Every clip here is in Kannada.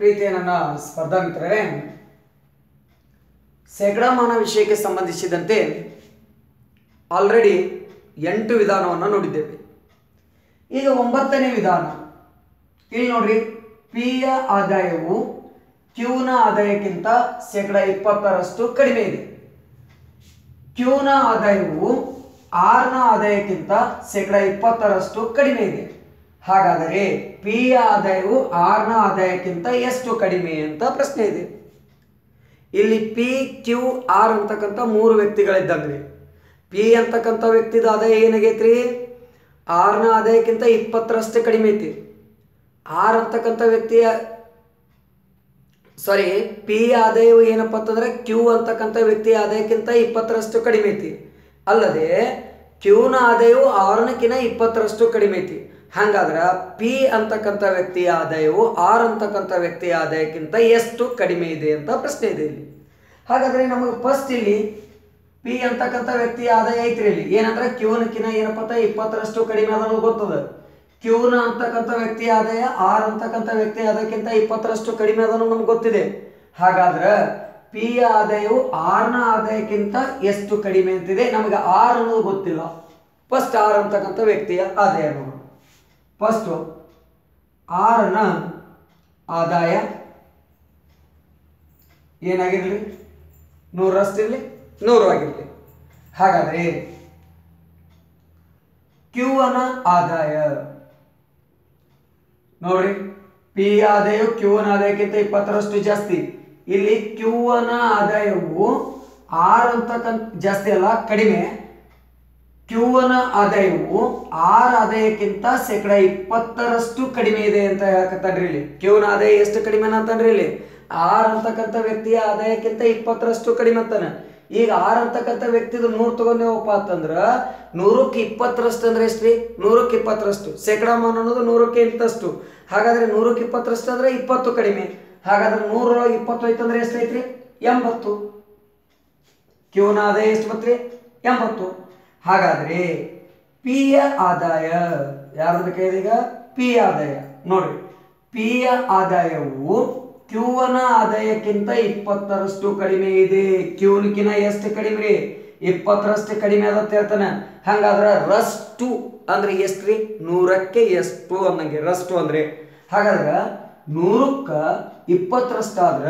ಪ್ರೀತಿಯ ನನ್ನ ಸ್ಪರ್ಧಾ ಮಿತ್ರರೇ ಶೇಕಡಾಮಾನ ವಿಷಯಕ್ಕೆ ಸಂಬಂಧಿಸಿದಂತೆ ಆಲ್ರೆಡಿ ಎಂಟು ವಿಧಾನವನ್ನು ನೋಡಿದ್ದೇವೆ ಈಗ ಒಂಬತ್ತನೇ ವಿಧಾನ ಇಲ್ಲಿ ನೋಡ್ರಿ ಪಿ ಯ ಆದಾಯವು ಕ್ಯೂನ ಆದಾಯಕ್ಕಿಂತ ಶೇಕಡ ಇಪ್ಪತ್ತರಷ್ಟು ಕಡಿಮೆ ಇದೆ ಕ್ಯೂನ ಆದಾಯವು ಆರ್ನ ಆದಾಯಕ್ಕಿಂತ ಶೇಕಡ ಇಪ್ಪತ್ತರಷ್ಟು ಕಡಿಮೆ ಇದೆ ಹಾಗಾದರೆ ಪಿ ಯ ಆದಾಯವು ಆರ್ನ ಆದಾಯಕ್ಕಿಂತ ಎಷ್ಟು ಕಡಿಮೆ ಅಂತ ಪ್ರಶ್ನೆ ಇದೆ ಇಲ್ಲಿ ಪಿ ಕ್ಯೂ ಆರ್ ಅಂತಕ್ಕಂಥ ಮೂರು ವ್ಯಕ್ತಿಗಳಿದ್ದಂಗ್ರಿ ಪಿ ಅಂತಕ್ಕಂಥ ವ್ಯಕ್ತಿದ ಆದಾಯ ಏನಾಗೈತ್ರಿ ಆರ್ನ ಆದಾಯಕ್ಕಿಂತ ಇಪ್ಪತ್ತರಷ್ಟು ಕಡಿಮೆ ಐತಿ ಆರ್ ಅಂತಕ್ಕಂಥ ವ್ಯಕ್ತಿಯ ಸಾರಿ ಪಿ ಆದಾಯವು ಏನಪ್ಪ ಅಂತಂದ್ರೆ ಕ್ಯೂ ಅಂತಕ್ಕಂಥ ವ್ಯಕ್ತಿಯ ಆದಾಯಕ್ಕಿಂತ ಇಪ್ಪತ್ತರಷ್ಟು ಕಡಿಮೆ ಐತಿ ಅಲ್ಲದೆ ಕ್ಯೂನ ಆದಾಯವು ಆರ್ನಕ್ಕಿಂತ ಇಪ್ಪತ್ತರಷ್ಟು ಕಡಿಮೆ ಐತಿ ಹಂಗಾದ್ರೆ ಪಿ ಅಂತಕ್ಕಂಥ ವ್ಯಕ್ತಿಯ ಆದಾಯವು ಆರ್ ಅಂತಕ್ಕಂಥ ವ್ಯಕ್ತಿಯ ಆದಾಯಕ್ಕಿಂತ ಎಷ್ಟು ಕಡಿಮೆ ಇದೆ ಅಂತ ಪ್ರಶ್ನೆ ಇದೆ ಇಲ್ಲಿ ಹಾಗಾದ್ರೆ ನಮಗೆ ಫಸ್ಟ್ ಇಲ್ಲಿ ಪಿ ಅಂತಕ್ಕಂಥ ವ್ಯಕ್ತಿಯ ಆದಾಯ ಐತ್ರಿ ಇಲ್ಲಿ ಏನಂದ್ರೆ ಕ್ಯೂನಕ್ಕಿನ ಏನಪ್ಪ ಅಂತ ಇಪ್ಪತ್ತರಷ್ಟು ಕಡಿಮೆ ಅದ ಅನ್ನೋದು ಗೊತ್ತದ ಕ್ಯೂನ ಅಂತಕ್ಕಂಥ ವ್ಯಕ್ತಿ ಆದಾಯ ಆರ್ ಅಂತಕ್ಕಂಥ ವ್ಯಕ್ತಿ ಆದಾಯಕ್ಕಿಂತ ಇಪ್ಪತ್ತರಷ್ಟು ಕಡಿಮೆ ಅದ ಅನ್ನೋದು ನಮ್ಗೆ ಗೊತ್ತಿದೆ ಹಾಗಾದ್ರೆ ಪಿ ಯ ಆದಾಯವು ಆರ್ನ ಆದಾಯಕ್ಕಿಂತ ಎಷ್ಟು ಕಡಿಮೆ ಅಂತಿದೆ ನಮಗೆ ಆರ್ ಅನ್ನೋದು ಗೊತ್ತಿಲ್ಲ ಫಸ್ಟ್ ಆರ್ ಅಂತಕ್ಕಂಥ ವ್ಯಕ್ತಿಯ ಆದಾಯ ನೋಡು ಫಸ್ಟು ಆರ್ನ ಆದಾಯ ಏನಾಗಿರಲಿ ನೂರರಷ್ಟಿರಲಿ ನೂರು ಆಗಿರಲಿ ಹಾಗಾದರೆ ಕ್ಯೂವನ ಆದಾಯ ನೋಡಿ ಪಿ ಆದಾಯವು ಕ್ಯೂವನ ಆದಾಯಕ್ಕಿಂತ ಇಪ್ಪತ್ತರಷ್ಟು ಜಾಸ್ತಿ ಇಲ್ಲಿ ಕ್ಯೂವನ ಆದಾಯವು ಆರ್ ಅಂತಕ್ಕಂಥ ಜಾಸ್ತಿ ಅಲ್ಲ ಕಡಿಮೆ ಕ್ಯೂವನ ಆದಾಯವು ಆರ್ ಆದಾಯಕ್ಕಿಂತ ಶೇಕಡ ಇಪ್ಪತ್ತರಷ್ಟು ಕಡಿಮೆ ಇದೆ ಅಂತ ಹೇಳಕತ್ತಾನ್ರಿ ಇಲ್ಲಿ ಕ್ಯೂವನ ಆದಾಯ ಎಷ್ಟು ಕಡಿಮೆ ಅಂತಂದ್ರಿ ಇಲ್ಲಿ ಆರ್ ಅಂತಕ್ಕಂಥ ವ್ಯಕ್ತಿಯ ಆದಾಯಕ್ಕಿಂತ ಇಪ್ಪತ್ತರಷ್ಟು ಕಡಿಮೆ ಅಂತಾನೆ ಈಗ ಆರ್ ಅಂತಕ್ಕಂಥ ವ್ಯಕ್ತಿದು ನೂರು ತಗೊಂಡೇವಪ್ಪ ಅಂತಂದ್ರ ನೂರಕ್ಕೆ ಇಪ್ಪತ್ತರಷ್ಟು ಅಂದ್ರೆ ಎಷ್ಟ್ರಿ ನೂರಕ್ಕೆ ಇಪ್ಪತ್ತರಷ್ಟು ಶೇಕಡಾಮಾನ ಅನ್ನೋದು ನೂರಕ್ಕೆ ಇಂತಷ್ಟು ಹಾಗಾದ್ರೆ ನೂರಕ್ಕೆ ಇಪ್ಪತ್ತರಷ್ಟು ಅಂದ್ರೆ ಇಪ್ಪತ್ತು ಕಡಿಮೆ ಹಾಗಾದ್ರೆ ನೂರೊಳಗೆ ಇಪ್ಪತ್ತು ಐತೆ ಅಂದ್ರೆ ಎಷ್ಟೈತ್ರಿ ಎಂಬತ್ತು ಕ್ಯೂನ ಆದಾಯ ಎಷ್ಟು ಬತ್ರಿ ಎಂಬತ್ತು ಹಾಗಾದ್ರೆ ಪಿ ಯ ಆದಾಯ ಯಾರ್ದು ಬೇಕಾಗಿದೆ ಈಗ ಪಿ ಆದಾಯ ನೋಡ್ರಿ ಪಿ ಯ ಆದಾಯವು ಕ್ಯೂವನ ಆದಾಯಕ್ಕಿಂತ ಇಪ್ಪತ್ತರಷ್ಟು ಕಡಿಮೆ ಇದೆ ಕ್ಯೂನ್ಕಿನ ಎಷ್ಟು ಕಡಿಮೆ ರೀ ಇಪ್ಪತ್ತರಷ್ಟು ಕಡಿಮೆ ಅದಂತ ಹೇಳ್ತಾನೆ ಹಂಗಾದ್ರ ರಷ್ಟು ಅಂದ್ರೆ ಎಷ್ಟ್ರಿ ನೂರಕ್ಕೆ ಎಷ್ಟು ಅನ್ನಂಗೆ ರಷ್ಟು ಅಂದ್ರೆ ಹಾಗಾದ್ರ ನೂರಕ್ಕ ಇಪ್ಪತ್ತರಷ್ಟಾದ್ರ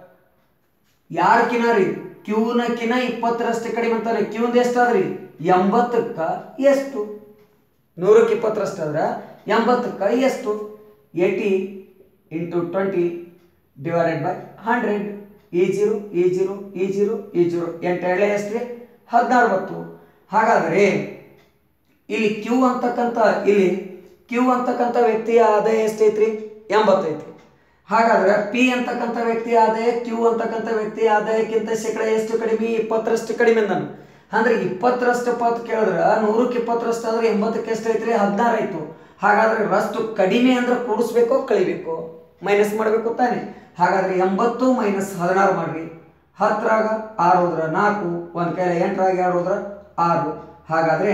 ಯಾರಕಿನ ರೀ ಕ್ಯೂನಕಿನ ಇಪ್ಪತ್ತರಷ್ಟು ಕಡಿಮೆ ಅಂತಾನೆ ಕ್ಯೂಂದ ಎಷ್ಟಾದ್ರಿ ಎಂಬತ್ತಕ್ಕ ಎಷ್ಟು ನೂರಕ್ಕೆ ಇಪ್ಪತ್ತರಷ್ಟು ಆದ್ರ ಎಂಬತ್ತಕ್ಕ ಎಷ್ಟು eighty into twenty divided by hundred ಈ ಜೀರೋ ಈ ಜೀರೋ ಈ ಜೀರೋ ಈ ಜೀರೋ ಎಂಟು ಎಳೆ ಎಷ್ಟ್ರಿ ಹದಿನಾರು ಬತ್ತು ಹಾಗಾದರೆ ಇಲ್ಲಿ ಕ್ಯೂ ಅಂತಕ್ಕಂಥ ಇಲ್ಲಿ ಕ್ಯೂ ಅಂತಕ್ಕಂಥ ವ್ಯಕ್ತಿಯ ಆದಾಯ ಎಷ್ಟೈತ್ರಿ ಎಂಬತ್ತೈತಿ ಹಾಗಾದ್ರೆ ಪಿ ಅಂತಕ್ಕಂಥ ವ್ಯಕ್ತಿಯ ಆದಾಯ ಕ್ಯೂ ಅಂತಕ್ಕಂಥ ವ್ಯಕ್ತಿಯ ಆದಾಯಕ್ಕಿಂತ ಶೇಕಡ ಎಷ್ಟು ಕಡಿಮೆ ಇಪ್ಪತ್ತರಷ್ಟು ಕಡಿಮೆ ನಾನು ಅಂದ್ರೆ ಇಪ್ಪತ್ತರಷ್ಟು ಪತ್ ಕೇಳಿದ್ರೆ ನೂರಕ್ಕೆ ಇಪ್ಪತ್ತರಷ್ಟು ಆದ್ರೆ ಎಂಬತ್ತಕ್ಕೆ ಎಷ್ಟು ಐತ್ರಿ ಹದಿನಾರು ಆಯ್ತು ಹಾಗಾದ್ರೆ ರಷ್ಟು ಕಡಿಮೆ ಅಂದ್ರೆ ಕೂಡಿಸ್ಬೇಕೋ ಕಳಿಬೇಕು ಮೈನಸ್ ಮಾಡಬೇಕು ತಾನೆ ಹಾಗಾದ್ರೆ ಎಂಬತ್ತು ಮೈನಸ್ ಹದಿನಾರು ಮಾಡ್ರಿ ಹತ್ತರಾಗ ಆರು ಹೋದ್ರ ನಾಲ್ಕು ಒಂದು ಕೈಲ ಎಂಟರಾಗ ಎರಡು ಹೋದ್ರ ಆರು ಹಾಗಾದ್ರೆ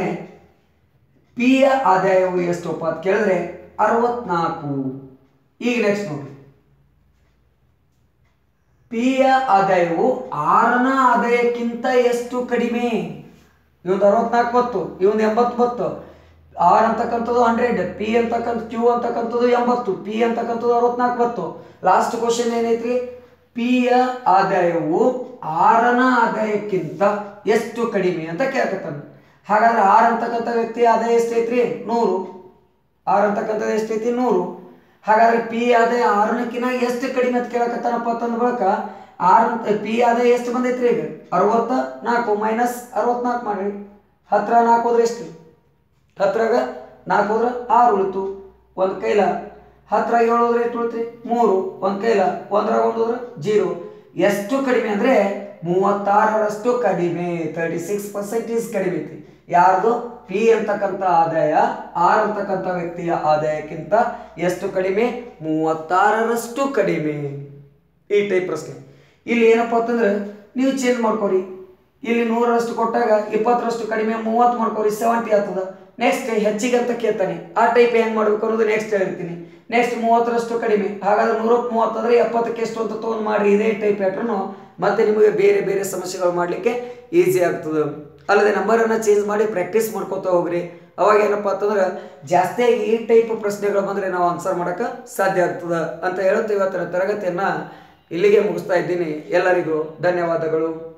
ಪಿ ಯ ಆದಾಯವು ಎಷ್ಟಪ್ಪ ಅಂತ ಕೇಳಿದ್ರೆ ಅರವತ್ನಾಲ್ಕು ಈಗ ನೆಕ್ಸ್ಟ್ ನೋಡ್ರಿ ಪಿ ಯ ಆದಾಯವು ಆರನ ಆದಾಯಕ್ಕಿಂತ ಎಷ್ಟು ಕಡಿಮೆ ಇವಂದು ಅರವತ್ನಾಲ್ಕು ಬತ್ತು ಇವಂದು ಎಂಬತ್ತು ಬತ್ತು ಆರ್ ಅಂತಕ್ಕಂಥದ್ದು ಹಂಡ್ರೆಡ್ ಪಿ ಅಂತಕ್ಕಂಥ ಕ್ಯೂ ಅಂತಕ್ಕಂಥದ್ದು ಎಂಬತ್ತು ಪಿ ಅಂತಕ್ಕಂಥದ್ದು ಅರವತ್ನಾಲ್ಕು ಬತ್ತು ಲಾಸ್ಟ್ ಕ್ವಶನ್ ಏನೈತ್ರಿ ಪಿ ಯ ಆದಾಯವು ಆರನ ಆದಾಯಕ್ಕಿಂತ ಎಷ್ಟು ಕಡಿಮೆ ಅಂತ ಕೇಳ್ಕತ್ತಾನ ಹಾಗಾದ್ರೆ ಆರ್ ಅಂತಕ್ಕಂಥ ವ್ಯಕ್ತಿ ಆದಾಯ ಎಷ್ಟೈತ್ರಿ ನೂರು ಆರ್ ಅಂತಕ್ಕಂಥದ್ದು ಎಷ್ಟೈತಿ ನೂರು ಹಾಗಾದ್ರೆ ಪಿ ಆದಾಯ ಆರನಕ್ಕಿನ ಎಷ್ಟು ಕಡಿಮೆ ಅಂತ ಕೇಳಕತ್ತಾನಪ್ಪ ಅಂತಂದ ಬಳಿಕ ಆರ್ ಅಂತ ಪಿ ಆದಾಯ ಎಷ್ಟು ಬಂದೈತ್ರಿ ಈಗ ಅರವತ್ತ ನಾಲ್ಕು ಮೈನಸ್ ಅರವತ್ನಾಲ್ಕು ಮಾಡ್ರಿ ಹತ್ರ ನಾಲ್ಕು ಹೋದ್ರೆ ಎಷ್ಟು ಹತ್ರಾಗ ನಾಲ್ಕು ಹೋದ್ರೆ ಆರು ಉಳಿತು ಒಂದು ಕೈಲ ಹತ್ರ ಏಳು ಹೋದ್ರೆ ಎಷ್ಟು ಉಳಿತ್ರಿ ಮೂರು ಒಂದು ಕೈಲ ಒಂದ್ರಾಗ ಒಂದು ಹೋದ್ರೆ ಜೀರೋ ಎಷ್ಟು ಕಡಿಮೆ ಅಂದರೆ ಮೂವತ್ತಾರರಷ್ಟು ಕಡಿಮೆ ತರ್ಟಿ ಸಿಕ್ಸ್ ಪರ್ಸೆಂಟೇಜ್ ಕಡಿಮೆ ಐತಿ ಯಾರ್ದು ಪಿ ಅಂತಕ್ಕಂಥ ಆದಾಯ ಆರ್ ಅಂತಕ್ಕಂಥ ವ್ಯಕ್ತಿಯ ಆದಾಯಕ್ಕಿಂತ ಎಷ್ಟು ಕಡಿಮೆ ಮೂವತ್ತಾರರಷ್ಟು ಕಡಿಮೆ ಈ ಟೈಪ್ ಪ್ರಶ್ನೆ ಇಲ್ಲಿ ಏನಪ್ಪ ಅಂತಂದ್ರೆ ನೀವು ಚೇಂಜ್ ಮಾಡ್ಕೊರಿ ಇಲ್ಲಿ ನೂರರಷ್ಟು ಕೊಟ್ಟಾಗ ಇಪ್ಪತ್ತರಷ್ಟು ಕಡಿಮೆ ಮೂವತ್ತು ಮಾಡ್ಕೊರಿ ಸೆವೆಂಟಿ ಆಗ್ತದ ನೆಕ್ಸ್ಟ್ ಹೆಚ್ಚಿಗೆ ಅಂತ ಕೇಳ್ತಾನೆ ಆ ಟೈಪ್ ಹೆಂಗ್ ಮಾಡ್ಬೇಕು ಅನ್ನೋದು ನೆಕ್ಸ್ಟ್ ಹೇಳ್ತೀನಿ ನೆಕ್ಸ್ಟ್ ಮೂವತ್ತರಷ್ಟು ಕಡಿಮೆ ಹಾಗಾದ್ರೆ ನೂರಕ್ಕೆ ಮೂವತ್ತಂದ್ರೆ ಎಪ್ಪತ್ತಕ್ಕೆ ಎಷ್ಟು ಅಂತ ತೊಗೊಂಡು ಮಾಡಿ ಇದೇ ಟೈಪ್ ಪ್ಯಾಟ್ರನ್ನು ಮತ್ತೆ ನಿಮಗೆ ಬೇರೆ ಬೇರೆ ಸಮಸ್ಯೆಗಳು ಮಾಡಲಿಕ್ಕೆ ಈಸಿ ಆಗ್ತದೆ ಅಲ್ಲದೆ ನಂಬರನ್ನು ಚೇಂಜ್ ಮಾಡಿ ಪ್ರಾಕ್ಟೀಸ್ ಮಾಡ್ಕೋತಾ ಹೋಗ್ರಿ ಅವಾಗ ಏನಪ್ಪ ಅಂತಂದ್ರೆ ಜಾಸ್ತಿಯಾಗಿ ಈ ಟೈಪ್ ಪ್ರಶ್ನೆಗಳು ಬಂದರೆ ನಾವು ಆನ್ಸರ್ ಮಾಡೋಕ್ಕೆ ಸಾಧ್ಯ ಆಗ್ತದೆ ಅಂತ ಹೇಳುತ್ತೆ ಇವತ್ತಿನ ತರಗತಿಯನ್ನು ಇಲ್ಲಿಗೆ ಮುಗಿಸ್ತಾ ಇದ್ದೀನಿ ಎಲ್ಲರಿಗೂ ಧನ್ಯವಾದಗಳು